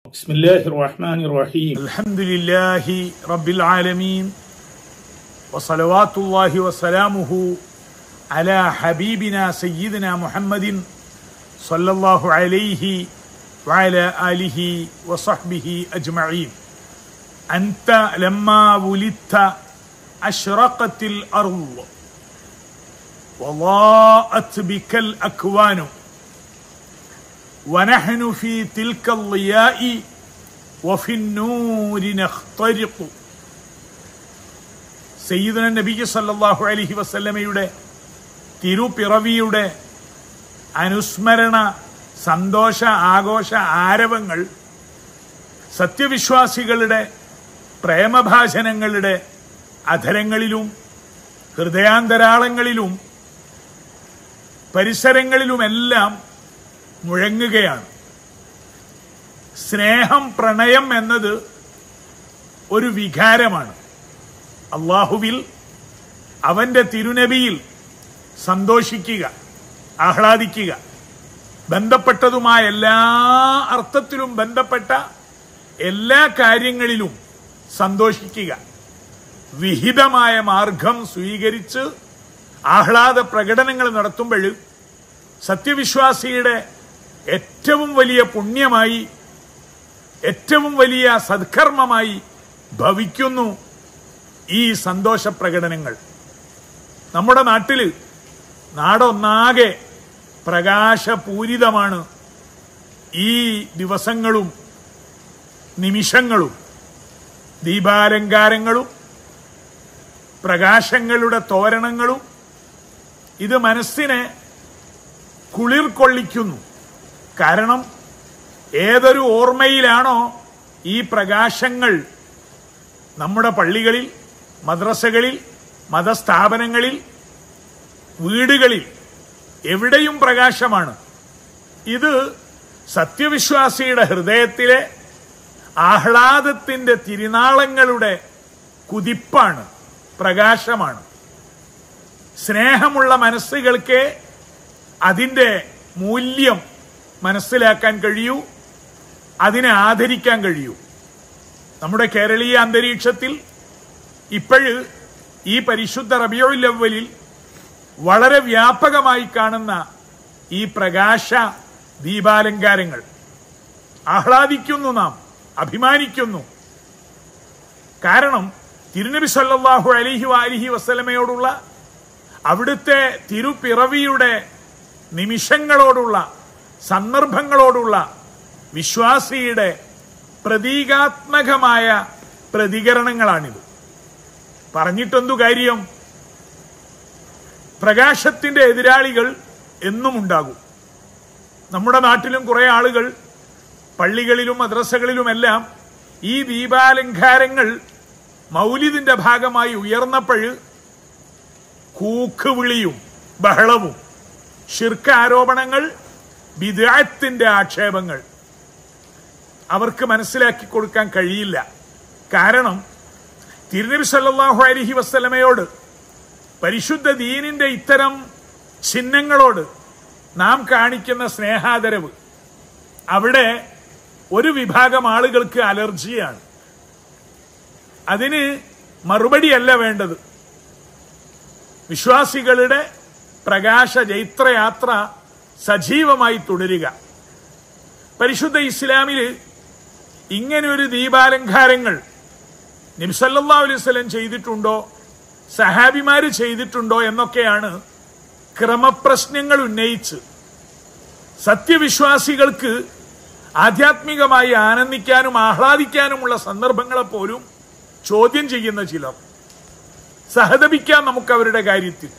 بسم الله الرحمن الرحيم الحمد لله رب العالمين وصلوات الله وسلامه على حبيبنا سيدنا محمد صلى الله عليه وعلى آله وصحبه أجمعين أنت لما ولدت أشرقت الأرض وضاءت بك الأكوان ونحن في تلك الضياء وفي النور نخترق സയ്യിദുന നബി സല്ലല്ലാഹു അലൈഹി വസല്ലമയുടെ തിരുപ്പിറവിയുടെ അനുസ്മരണ സന്തോഷ ആഘോഷ ആരവങ്ങൾ സത്യവിശ്വാസികളുടെ പ്രേമഭാഷണങ്ങളുടെ അധരങ്ങളിലും ഹൃദയാന്തരാളങ്ങളിലും പരിസരങ്ങളിലുമെല്ലാം മുഴങ്ങുകയാണ് സ്നേഹം പ്രണയം എന്നത് ഒരു വികാരമാണ് അള്ളാഹുവിൽ അവന്റെ തിരുനബിയിൽ സന്തോഷിക്കുക ആഹ്ലാദിക്കുക ബന്ധപ്പെട്ടതുമായ എല്ലാ അർത്ഥത്തിലും ബന്ധപ്പെട്ട എല്ലാ കാര്യങ്ങളിലും സന്തോഷിക്കുക വിഹിതമായ മാർഗം സ്വീകരിച്ച് ആഹ്ലാദ പ്രകടനങ്ങൾ നടത്തുമ്പോൾ സത്യവിശ്വാസിയുടെ ഏറ്റവും വലിയ പുണ്യമായി ഏറ്റവും വലിയ സത്കർമ്മമായി ഭവിക്കുന്നു ഈ സന്തോഷ പ്രകടനങ്ങൾ നമ്മുടെ നാട്ടിൽ നാടൊന്നാകെ പ്രകാശപൂരിതമാണ് ഈ ദിവസങ്ങളും നിമിഷങ്ങളും ദീപാലങ്കാരങ്ങളും പ്രകാശങ്ങളുടെ തോരണങ്ങളും ഇത് മനസ്സിനെ കുളിർ കൊള്ളിക്കുന്നു കാരണം ഏതൊരു ഓർമ്മയിലാണോ ഈ പ്രകാശങ്ങൾ നമ്മുടെ പള്ളികളിൽ മദ്രസകളിൽ മതസ്ഥാപനങ്ങളിൽ വീടുകളിൽ എവിടെയും പ്രകാശമാണ് ഇത് സത്യവിശ്വാസിയുടെ ഹൃദയത്തിലെ ആഹ്ലാദത്തിന്റെ തിരുനാളങ്ങളുടെ കുതിപ്പാണ് പ്രകാശമാണ് സ്നേഹമുള്ള മനസ്സുകൾക്ക് അതിന്റെ മൂല്യം മനസ്സിലാക്കാൻ കഴിയൂ അതിനെ ആദരിക്കാൻ കഴിയൂ നമ്മുടെ കേരളീയ അന്തരീക്ഷത്തിൽ ഇപ്പോഴ് ഈ പരിശുദ്ധ റബിയുൽ അവലിൽ വളരെ വ്യാപകമായി കാണുന്ന ഈ പ്രകാശ ദീപാലങ്കാരങ്ങൾ ആഹ്ലാദിക്കുന്നു നാം അഭിമാനിക്കുന്നു കാരണം തിരുനബി സല്ലല്ലാഹു അലിഹി അലിഹി വസ്ലമയോടുള്ള അവിടുത്തെ തിരുപ്പിറവിയുടെ നിമിഷങ്ങളോടുള്ള സന്ദർഭങ്ങളോടുള്ള വിശ്വാസിയുടെ പ്രതീകാത്മകമായ പ്രതികരണങ്ങളാണിത് പറഞ്ഞിട്ടെന്തു കാര്യം പ്രകാശത്തിന്റെ എതിരാളികൾ എന്നും ഉണ്ടാകും നമ്മുടെ നാട്ടിലും കുറെ ആളുകൾ പള്ളികളിലും മദ്രസകളിലുമെല്ലാം ഈ ദീപാലങ്കാരങ്ങൾ മൗലിദിന്റെ ഭാഗമായി ഉയർന്നപ്പോഴ് കൂക്ക് വിളിയും ബഹളവും ഷിർക്ക് ആരോപണങ്ങൾ വിദായത്തിന്റെ ആക്ഷേപങ്ങൾ അവർക്ക് മനസ്സിലാക്കി കൊടുക്കാൻ കഴിയില്ല കാരണം തിരുനബി സല്ലല്ലാഹു അലൈഹി വസ്ലമയോട് പരിശുദ്ധ ദീനിന്റെ ഇത്തരം ചിഹ്നങ്ങളോട് നാം കാണിക്കുന്ന സ്നേഹാദരവ് അവിടെ ഒരു വിഭാഗം ആളുകൾക്ക് അലർജിയാണ് അതിന് മറുപടിയല്ല വേണ്ടത് വിശ്വാസികളുടെ പ്രകാശ ജൈത്രയാത്ര സജീവമായി തുടരുക പരിശുദ്ധ ഇസ്ലാമിൽ ഇങ്ങനെ ഒരു ദീപാലങ്കാരങ്ങൾ നിംസല്ലാ അലൈഹി സ്വലം ചെയ്തിട്ടുണ്ടോ സഹാബിമാര് ചെയ്തിട്ടുണ്ടോ എന്നൊക്കെയാണ് ക്രമപ്രശ്നങ്ങൾ ഉന്നയിച്ച് സത്യവിശ്വാസികൾക്ക് ആധ്യാത്മികമായി ആനന്ദിക്കാനും ആഹ്ലാദിക്കാനുമുള്ള സന്ദർഭങ്ങളെ പോലും ചോദ്യം ചെയ്യുന്ന ചിലർ സഹതപിക്കാം നമുക്ക് അവരുടെ കാര്യത്തിൽ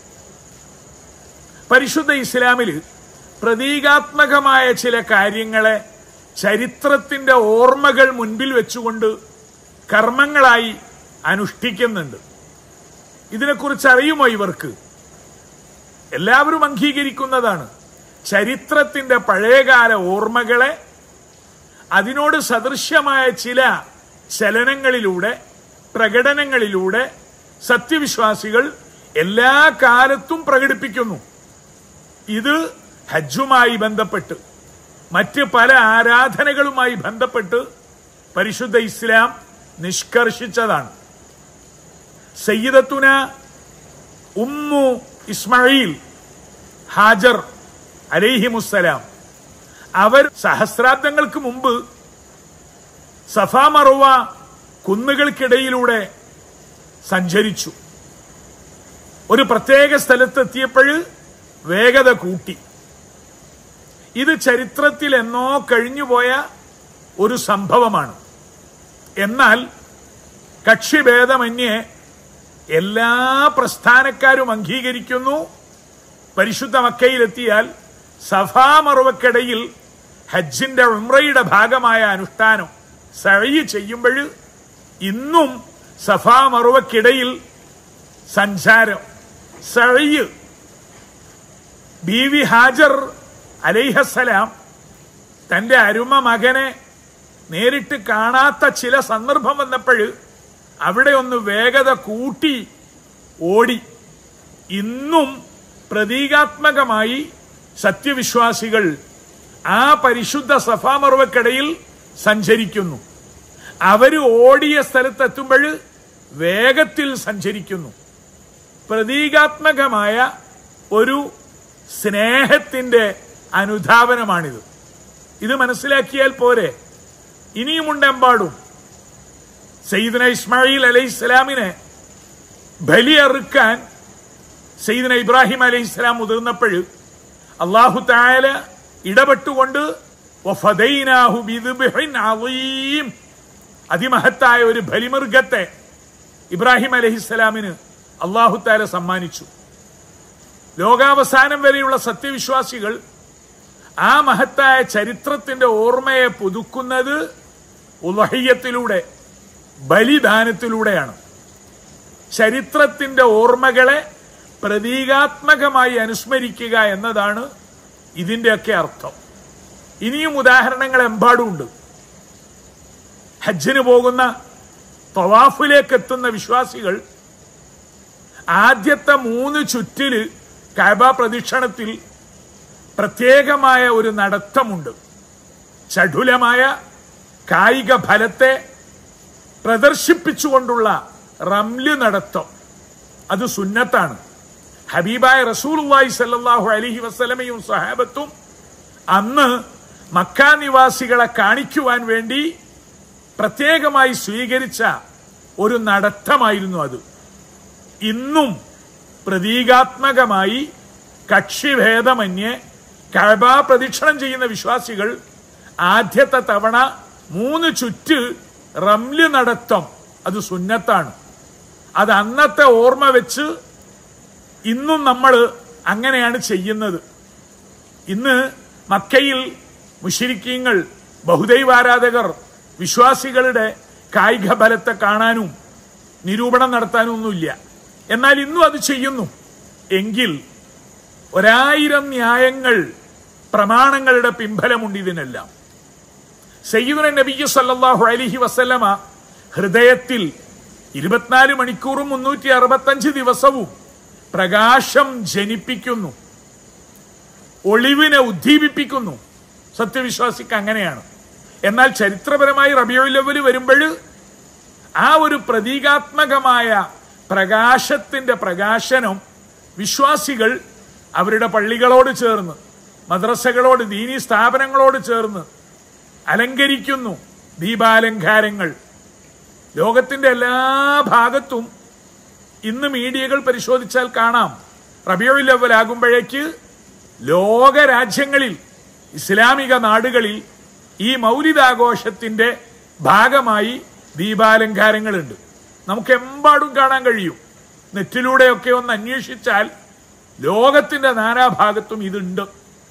പരിശുദ്ധ ഇസ്ലാമിൽ പ്രതീകാത്മകമായ ചില കാര്യങ്ങളെ ചരിത്രത്തിന്റെ ഓർമ്മകൾ മുൻപിൽ വെച്ചുകൊണ്ട് കർമ്മങ്ങളായി അനുഷ്ഠിക്കുന്നുണ്ട് ഇതിനെക്കുറിച്ച് അറിയുമോ ഇവർക്ക് എല്ലാവരും അംഗീകരിക്കുന്നതാണ് ചരിത്രത്തിന്റെ പഴയകാല ഓർമ്മകളെ അതിനോട് സദൃശ്യമായ ചില ചലനങ്ങളിലൂടെ പ്രകടനങ്ങളിലൂടെ സത്യവിശ്വാസികൾ എല്ലാ കാലത്തും പ്രകടിപ്പിക്കുന്നു ഇത് ഹജ്ജുമായി ബന്ധപ്പെട്ട് മറ്റ് പല ആരാധനകളുമായി ബന്ധപ്പെട്ട് പരിശുദ്ധ ഇസ്ലാം നിഷ്കർഷിച്ചതാണ് സയ്യിദത്തുന ഉമ്മു ഇസ്മായിൽ ഹാജർ അലൈഹിമുസ്സലാം അവർ സഹസ്രാബ്ദങ്ങൾക്ക് മുമ്പ് സഫാ മറുവ കുന്നുകൾക്കിടയിലൂടെ സഞ്ചരിച്ചു ഒരു പ്രത്യേക സ്ഥലത്തെത്തിയപ്പോൾ വേഗത കൂട്ടി ഇത് ചരിത്രത്തിൽ എന്നോ കഴിഞ്ഞുപോയ ഒരു സംഭവമാണ് എന്നാൽ കക്ഷിഭേദമന്യേ എല്ലാ പ്രസ്ഥാനക്കാരും അംഗീകരിക്കുന്നു പരിശുദ്ധ മക്കയിലെത്തിയാൽ സഫാ മറുവക്കിടയിൽ ഹജ്ജിന്റെ ഉംറയുടെ ഭാഗമായ അനുഷ്ഠാനം സഴി ചെയ്യുമ്പോൾ ഇന്നും സഫാ മറുവക്കിടയിൽ സഞ്ചാരം സഴയ് ബി വി ഹാജർ അലൈഹസലാം തന്റെ അരുമ മകനെ നേരിട്ട് കാണാത്ത ചില സന്ദർഭം വന്നപ്പോൾ അവിടെ ഒന്ന് വേഗത കൂട്ടി ഓടി ഇന്നും പ്രതീകാത്മകമായി സത്യവിശ്വാസികൾ ആ പരിശുദ്ധ സഫാമർവക്കിടയിൽ സഞ്ചരിക്കുന്നു അവര് ഓടിയ സ്ഥലത്തെത്തുമ്പോൾ വേഗത്തിൽ സഞ്ചരിക്കുന്നു പ്രതീകാത്മകമായ ഒരു സ്നേഹത്തിന്റെ അനുധാവനമാണിത് ഇത് മനസ്സിലാക്കിയാൽ പോരെ ഇനിയുമുണ്ടെമ്പാടും സയ്യിദന ഇസ്മായിൽ അലൈഹി ഇസ്ലാമിനെ ബലിയറുക്കാൻ സയ്യിദന ഇബ്രാഹിം അലൈഹി ഇസ്ലാം മുതിർന്നപ്പോൾ അള്ളാഹു തായാല ഇടപെട്ടുകൊണ്ട് വഫദൈനാഹു ബിദ്ബിഹിൻ അളീം. അതിമഹത്തായ ഒരു ബലിമൃഗത്തെ ഇബ്രാഹിം അലഹിസ്സലാമിന് അള്ളാഹു താല സമ്മാനിച്ചു ലോകാവസാനം വരെയുള്ള സത്യവിശ്വാസികൾ ആ മഹത്തായ ചരിത്രത്തിന്റെ ഓർമ്മയെ പുതുക്കുന്നത് ഉലഹയ്യത്തിലൂടെ ബലിദാനത്തിലൂടെയാണ് ചരിത്രത്തിന്റെ ഓർമ്മകളെ പ്രതീകാത്മകമായി അനുസ്മരിക്കുക എന്നതാണ് ഇതിന്റെയൊക്കെ അർത്ഥം ഇനിയും ഉദാഹരണങ്ങൾ എമ്പാടുമുണ്ട് ഹജ്ജിന് പോകുന്ന തവാഫിലേക്ക് എത്തുന്ന വിശ്വാസികൾ ആദ്യത്തെ മൂന്ന് ചുറ്റില് കൈബ പ്രദക്ഷിണത്തിൽ പ്രത്യേകമായ ഒരു നടത്തമുണ്ട് ചടുലമായ കായിക ഫലത്തെ പ്രദർശിപ്പിച്ചുകൊണ്ടുള്ള റംല് നടത്തം അത് സുന്നത്താണ് ഹബീബായ റസൂലുള്ളാഹി സല്ലല്ലാഹു അലൈഹി വസല്ലമയും സഹാബത്തും അന്ന് മക്ക നിവാസികളെ കാണിക്കുവാൻ വേണ്ടി പ്രത്യേകമായി സ്വീകരിച്ച ഒരു നടത്തമായിരുന്നു അത് ഇന്നും പ്രതീകാത്മകമായി കക്ഷിഭേദമന്യേ കഴബ പ്രദക്ഷിണം ചെയ്യുന്ന വിശ്വാസികൾ ആദ്യത്തെ തവണ മൂന്ന് ചുറ്റ് റംല് നടത്തം അത് സുന്നത്താണ് അത് അന്നത്തെ ഓർമ്മ വെച്ച് ഇന്നും നമ്മൾ അങ്ങനെയാണ് ചെയ്യുന്നത് ഇന്ന് മക്കയിൽ മുഷിരിക്കീങ്ങൾ ബഹുദൈവാരാധകർ വിശ്വാസികളുടെ കായിക ബലത്തെ കാണാനും നിരൂപണം നടത്താനും ഒന്നുമില്ല എന്നാൽ ഇന്നും അത് ചെയ്യുന്നു എങ്കിൽ ഒരായിരം ന്യായങ്ങൾ പ്രമാണങ്ങളുടെ പിൻബലമുണ്ട് ഇതിനെല്ലാം സയ്യിദുന നബിയു സല്ലല്ലാഹു അലൈഹി വസല്ലമ ഹൃദയത്തിൽ ഇരുപത്തിനാല് മണിക്കൂറും മുന്നൂറ്റി അറുപത്തഞ്ച് ദിവസവും പ്രകാശം ജനിപ്പിക്കുന്നു ഒളിവിനെ ഉദ്ദീപിപ്പിക്കുന്നു സത്യവിശ്വാസിക്ക് അങ്ങനെയാണ് എന്നാൽ ചരിത്രപരമായി റബിയുല്ലവല് വരുമ്പോൾ ആ ഒരു പ്രതീകാത്മകമായ പ്രകാശത്തിന്റെ പ്രകാശനം വിശ്വാസികൾ അവരുടെ പള്ളികളോട് ചേർന്ന് മദ്രസകളോട് ദീനി സ്ഥാപനങ്ങളോട് ചേർന്ന് അലങ്കരിക്കുന്നു ദീപാലങ്കാരങ്ങൾ ലോകത്തിന്റെ എല്ലാ ഭാഗത്തും ഇന്ന് മീഡിയകൾ പരിശോധിച്ചാൽ കാണാം റബിയുൽ അവലാകുമ്പോഴേക്ക് ലോക രാജ്യങ്ങളിൽ ഇസ്ലാമിക നാടുകളിൽ ഈ മൗലികാഘോഷത്തിന്റെ ഭാഗമായി ദീപാലങ്കാരങ്ങളുണ്ട് നമുക്ക് എമ്പാടും കാണാൻ കഴിയും നെറ്റിലൂടെയൊക്കെ ഒന്ന് അന്വേഷിച്ചാൽ ലോകത്തിന്റെ നാനാഭാഗത്തും ഇതുണ്ട്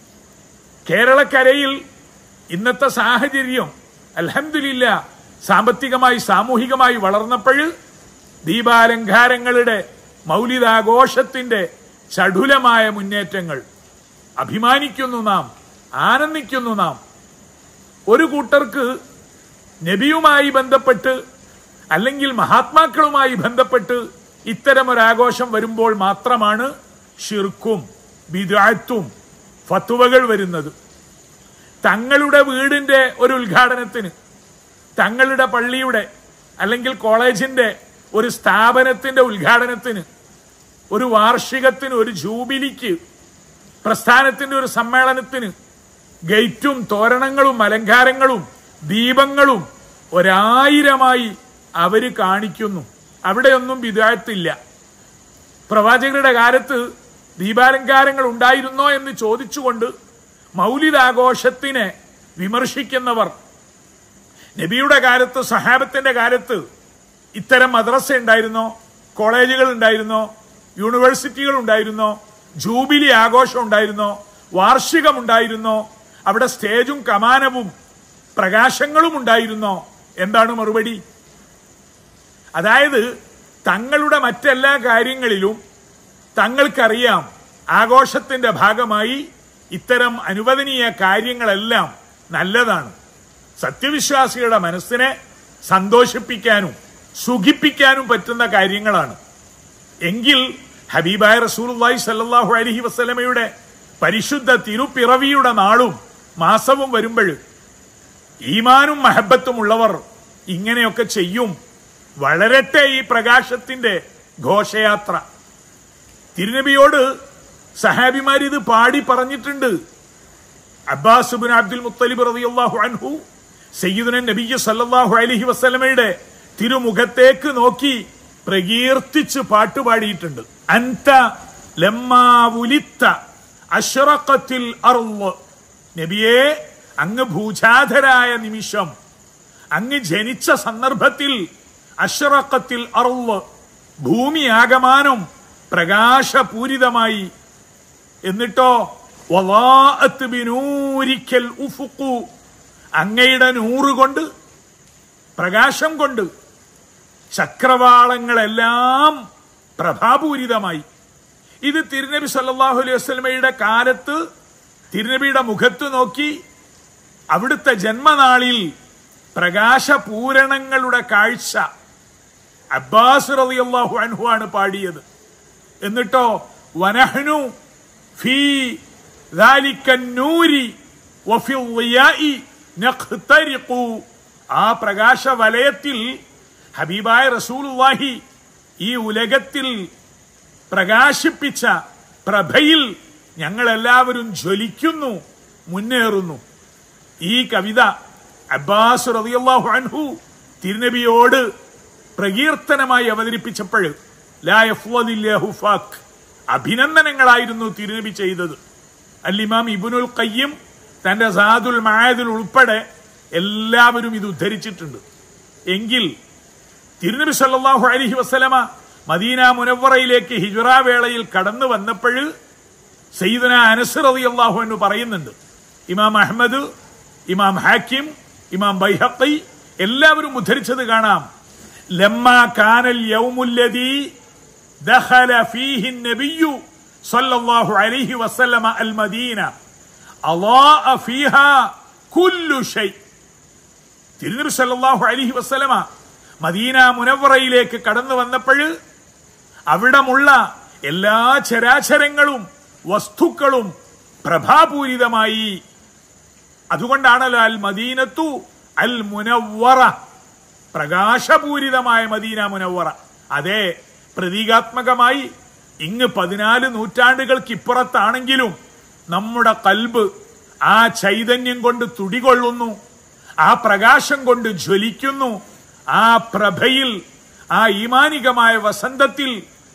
കേരളക്കരയിൽ ഇന്നത്തെ സാഹചര്യം അൽഹംദുലില്ല സാമ്പത്തികമായി സാമൂഹികമായി വളർന്നപ്പോൾ ദീപാലങ്കാരങ്ങളുടെ മൗലികാഘോഷത്തിന്റെ ചടുലമായ മുന്നേറ്റങ്ങൾ അഭിമാനിക്കുന്നു നാം ആനന്ദിക്കുന്നു നാം ഒരു കൂട്ടർക്ക് നബിയുമായി ബന്ധപ്പെട്ട് അല്ലെങ്കിൽ മഹാത്മാക്കളുമായി ബന്ധപ്പെട്ട് ഇത്തരമൊരാഘോഷം വരുമ്പോൾ മാത്രമാണ് ഷിർക്കും ബിദാത്തും ഫത്തുവകൾ വരുന്നത് തങ്ങളുടെ വീടിന്റെ ഒരു ഉദ്ഘാടനത്തിന് തങ്ങളുടെ പള്ളിയുടെ അല്ലെങ്കിൽ കോളേജിന്റെ ഒരു സ്ഥാപനത്തിന്റെ ഉദ്ഘാടനത്തിന് ഒരു വാർഷികത്തിന് ഒരു ജൂബിലിക്ക് പ്രസ്ഥാനത്തിന്റെ ഒരു സമ്മേളനത്തിന് ഗേറ്റും തോരണങ്ങളും അലങ്കാരങ്ങളും ദീപങ്ങളും ഒരായിരമായി അവര് കാണിക്കുന്നു അവിടെയൊന്നും വിദായത്തില്ല പ്രവാചകരുടെ കാലത്ത് ദീപാലങ്കാരങ്ങൾ ഉണ്ടായിരുന്നോ എന്ന് ചോദിച്ചുകൊണ്ട് മൗലിദാഘോഷത്തിനെ വിമർശിക്കുന്നവർ നബിയുടെ കാലത്ത് സഹാബത്തിന്റെ കാലത്ത് ഇത്തരം മദ്രസ ഉണ്ടായിരുന്നോ കോളേജുകൾ ഉണ്ടായിരുന്നോ യൂണിവേഴ്സിറ്റികൾ ഉണ്ടായിരുന്നോ ജൂബിലി ആഘോഷം ഉണ്ടായിരുന്നോ വാർഷികം ഉണ്ടായിരുന്നോ അവിടെ സ്റ്റേജും കമാനവും പ്രകാശങ്ങളും ഉണ്ടായിരുന്നോ എന്താണ് മറുപടി അതായത് തങ്ങളുടെ മറ്റെല്ലാ കാര്യങ്ങളിലും തങ്ങൾക്കറിയാം ആഘോഷത്തിന്റെ ഭാഗമായി ഇത്തരം അനുവദനീയ കാര്യങ്ങളെല്ലാം നല്ലതാണ് സത്യവിശ്വാസികളുടെ മനസ്സിനെ സന്തോഷിപ്പിക്കാനും സുഖിപ്പിക്കാനും പറ്റുന്ന കാര്യങ്ങളാണ് എങ്കിൽ ഹബീബായ റസൂലുള്ളാഹി സല്ലല്ലാഹു അലൈഹി വസല്ലമയുടെ പരിശുദ്ധ തിരുപ്പിറവിയുടെ നാളും മാസവും വരുമ്പോൾ ഈമാനും മഹബത്തും ഉള്ളവർ ഇങ്ങനെയൊക്കെ ചെയ്യും വളരട്ടെ ഈ പ്രകാശത്തിന്റെ ഘോഷയാത്ര തിരുനബിയോട് സഹാബിമാർ ഇത് പാടി പറഞ്ഞിട്ടുണ്ട് അബ്ബാസ് ബിൻ അബ്ദുൽ മുത്തലിബ് റളിയല്ലാഹു അൻഹു സയ്യിദുന നബിയ്യ സല്ലല്ലാഹു അലൈഹി വസല്ലമയുടെ തിരുമുഖത്തേക്ക് നോക്കി പ്രകീർത്തിച്ച് പാട്ടുപാടിയിട്ടുണ്ട് അൻത ലമ്മാ ഉലിത്ത അഷ്റഖത്തിൽ അർള് നബിയെ അങ്ങ് ഭൂജാധരായ നിമിഷം അങ്ങ് ജനിച്ച സന്ദർഭത്തിൽ അഷ്റഖത്തിൽ അർള് ഭൂമി ആകമാനം പ്രകാശപൂരിതമായി എന്നിട്ടോ വലാഅത്ത് ബിനൂരിക്കൽ ഉഫുഖു അങ്ങയുടെ നൂറ് കൊണ്ട് പ്രകാശം കൊണ്ട് ചക്രവാളങ്ങളെല്ലാം പ്രഭാപൂരിതമായി ഇത് തിരുനബി സല്ലല്ലാഹു അലൈഹി വസല്ലമയുടെ കാലത്ത് തിരുനബിയുടെ മുഖത്ത് നോക്കി അവിടുത്തെ ജന്മനാളിൽ പ്രകാശപൂരണങ്ങളുടെ കാഴ്ച അബ്ബാസ് റളിയല്ലാഹു അൻഹു ആണ് പാടിയത് എന്നിട്ടോ വനഹ്നു ഫീ ذلك النور وفي الضياء نخترق ആ പ്രകാശ വലയത്തിൽ ഹബീബായ റസൂലുള്ളാഹി ഈ ഉലകത്തിൽ പ്രകാശിപ്പിച്ച പ്രഭയിൽ ഞങ്ങൾ എല്ലാവരും ജ്വലിക്കുന്നു മുന്നേറുന്നു ഈ കവിത അബ്ബാസ് റളിയല്ലാഹു അൻഹു തിരുനബിയോട് പ്രകീർത്തനമായി അവതരിപ്പിച്ചപ്പോൾ ലാ യഫ്ളദില്ലാഹു ഫാക്ക് അഭിനന്ദനങ്ങളായിരുന്നു തിരുനബി ചെയ്തത് അല്ലിമാം ഇബുനുൽ ഖയ്യിം തന്റെ സാദുൽ മായതിൽ ഉൾപ്പെടെ എല്ലാവരും ഇത് ഉദ്ധരിച്ചിട്ടുണ്ട് എങ്കിൽ തിരുനബി സല്ലല്ലാഹു അലൈഹി വസല്ലമ മദീന മുനവറയിലേക്ക് ഹിജറ വേളയിൽ കടന്നു വന്നപ്പോൾ സയ്യിദന അനസ് റളിയല്ലാഹു എന്ന് പറയുന്നുണ്ട് ഇമാം അഹ്മദ് ഇമാം ഹാക്കിം ഇമാം ബൈഹഖി എല്ലാവരും ഉദ്ധരിച്ചത് കാണാം ലമ്മ കാനൽ യൗമുല്ലദീ ദഖല ഫീഹി നബിയ്യു സല്ലല്ലാഹു അലൈഹി വസല്ലമ അൽ മദീന അളാഅ ഫീഹാ കുല്ലു ഷൈ തിരുനബി സല്ലല്ലാഹു അലൈഹി വസല്ലമ മദീന മുനവറയിലേക്ക് കടന്നു വന്നപ്പോൾ അവിടമുള്ള എല്ലാ ചരാചരങ്ങളും വസ്തുക്കളും പ്രഭാപൂരിതമായി അതുകൊണ്ടാണല്ലോ അൽ മദീനത്തു അൽ മുനവറ പ്രകാശപൂരിതമായ മദീന മുനവറ അതെ പ്രതീകാത്മകമായി ഇങ്ങ് പതിനാല് നൂറ്റാണ്ടുകൾക്ക് ഇപ്പുറത്താണെങ്കിലും നമ്മുടെ കൽബ് ആ ചൈതന്യം കൊണ്ട് തുടികൊള്ളുന്നു ആ പ്രകാശം കൊണ്ട് ജ്വലിക്കുന്നു ആ പ്രഭയിൽ ആ ഈമാനികമായ വസന്തത്തിൽ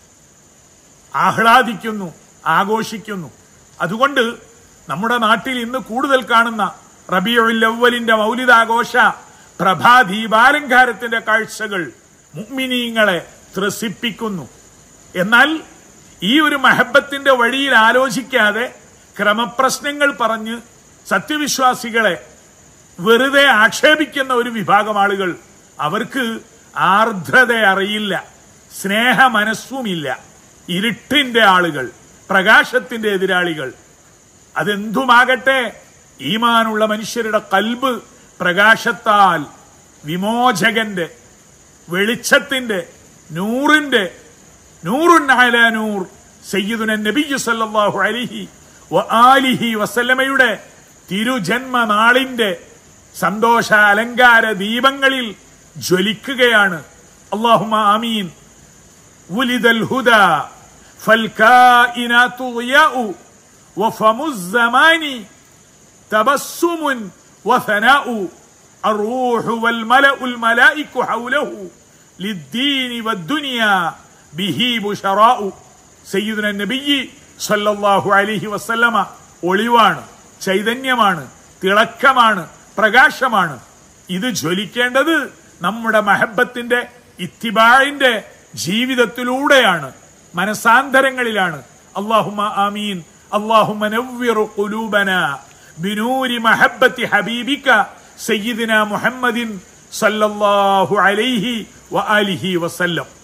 ആഹ്ലാദിക്കുന്നു ആഘോഷിക്കുന്നു അതുകൊണ്ട് നമ്മുടെ നാട്ടിൽ ഇന്ന് കൂടുതൽ കാണുന്ന റബിയുൽ അവലിന്റെ മൗലിതാഘോഷ പ്രഭാ ദീപാലങ്കാരത്തിന്റെ കാഴ്ചകൾ മുഗ്മിനീങ്ങളെ ത്രസിപ്പിക്കുന്നു എന്നാൽ ഈ ഒരു മഹബത്തിന്റെ വഴിയിൽ ആലോചിക്കാതെ ക്രമപ്രശ്നങ്ങൾ പറഞ്ഞ് സത്യവിശ്വാസികളെ വെറുതെ ആക്ഷേപിക്കുന്ന ഒരു വിഭാഗം ആളുകൾ അവർക്ക് ആർദ്രത അറിയില്ല സ്നേഹ മനസ്സുമില്ല ഇരുട്ടിന്റെ ആളുകൾ പ്രകാശത്തിന്റെ എതിരാളികൾ അതെന്തുമാകട്ടെ ഈമാനുള്ള മനുഷ്യരുടെ കൽബ് പ്രകാശത്താൽ വിമോചകന്റെ വെളിച്ചത്തിന്റെ നൂറിന്റെ നൂറുൻ അല നൂർ സയ്യിദുന നബിയു സല്ലല്ലാഹു അലൈഹി വ ആലിഹി വസല്ലമയുടെ തിരുജന്മനാളിന്റെ സന്തോഷ അലങ്കാര ദീപങ്ങളിൽ ജ്വലിക്കുകയാണ് അള്ളാഹുമ ആമീൻ ولد الهدى فالكائنات ضياء وفم الزمان تبسم وثناء الروح والملأ الملائك حوله للدين والدنيا به بشراء سيدنا النبي صلى الله عليه وسلم ഒളിവാണ് ചൈതന്യമാണ് തിളക്കമാണ് പ്രകാശമാണ് ഇത് ജ്വലിക്കേണ്ടത് നമ്മുടെ മഹബത്തിന്റെ ഇത്തിബാഴിന്റെ ജീവിതത്തിലൂടെയാണ് മനസാന്തരങ്ങളിലാണ് അള്ളാഹുമ ആമീൻ അള്ളാഹുമ നവ്വിറു ഖുലൂബന ബിനൂരി മഹബ്ബത്തി ഹബീബിക സയ്യിദിന മുഹമ്മദിൻ സല്ലല്ലാഹു അലൈഹി വആലിഹി വസല്ലം